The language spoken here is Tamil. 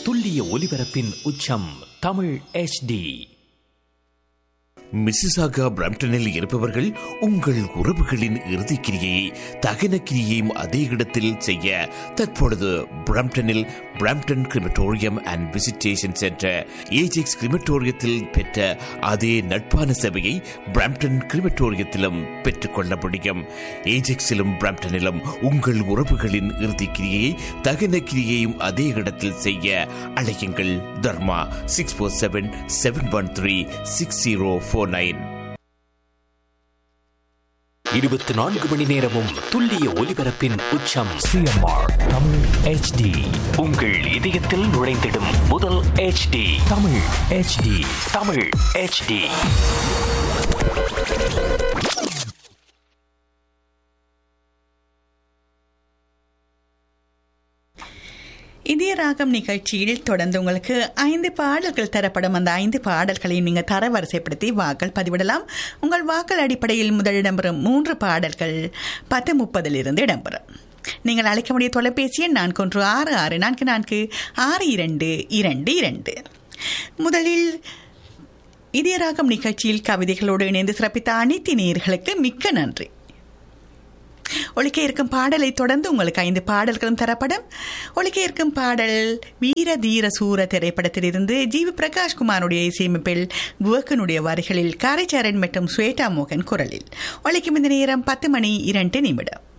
துல்லிய ஒலிபரப்பின் உச்சம் தமிழ் HD மிசிசாகா பிரம்டனில் இருப்பவர்கள் உங்கள் உறவுகளின் இறுதிக்கிரியை தகன கிரியையும் அதே இடத்தில் செய்ய தற்பொழுது பிரம்டனில் Brampton crematorium and visitation centre Ajax கிரிமட்டோரியத்தில் பெற்ற அதே நட்பான சேவையை பிரம்டன் கிரிமட்டோரியத்திலும் பெற்றுக்கொள்ள முடியும் ஏஜெக்ஸிலும் பிரம்டனிலும் உங்கள் உறவுகளின் இறுதிக்கிரியை தகன கிரியையும் அதே இடத்தில் செய்ய அழையுங்கள் Dharma six four seven seven one three six zero four nine இருபத்தி நான்கு மணி நேரமும் துல்லிய ஒலிபரப்பின் உச்சம் சிஎம்ஆர் தமிழ் HD உங்கள் இதயத்தில் நுழைந்திடும் முதல் HD Tamil HD Tamil HD இதய ராகம் நிகழ்ச்சியில் தொடர்ந்து உங்களுக்கு ஐந்து பாடல்கள் தரப்படும் அந்த ஐந்து பாடல்களை நீங்கள் தரவரிசைப்படுத்தி வாக்கள் பதிவிடலாம் உங்கள் வாக்கள் அடிப்படையில் முதல் இடம்பெறும் மூன்று பாடல்கள் பத்து முப்பதிலிருந்து இடம்பெறும் நீங்கள் அழைக்க முடிய தொலைபேசி எண் நான்கு ஒன்று ஆறு ஆறு நான்கு நான்கு ஆறு இரண்டு இரண்டு இரண்டு முதலில் இதய ராகம் நிகழ்ச்சியில் கவிதைகளோடு இணைந்து சிறப்பித்த அனைத்து நேயர்களுக்கு மிக்க நன்றி ஒழிக்க இருக்கும் பாடலை தொடர்ந்து உங்களுக்கு ஐந்து பாடல்களும் தரப்படும் ஒழிக்க இருக்கும் பாடல் வீர தீர சூர திரைப்படத்திலிருந்து ஜீவி பிரகாஷ் குமாருடைய இசையமைப்பில் குவக்கனுடைய வரிகளில் காரைச்சாரன் மற்றும் ஸ்வேதா மோகன் குரலில் ஒழிக்கும் இந்த நேரம் பத்து மணி இரண்டு நிமிடம்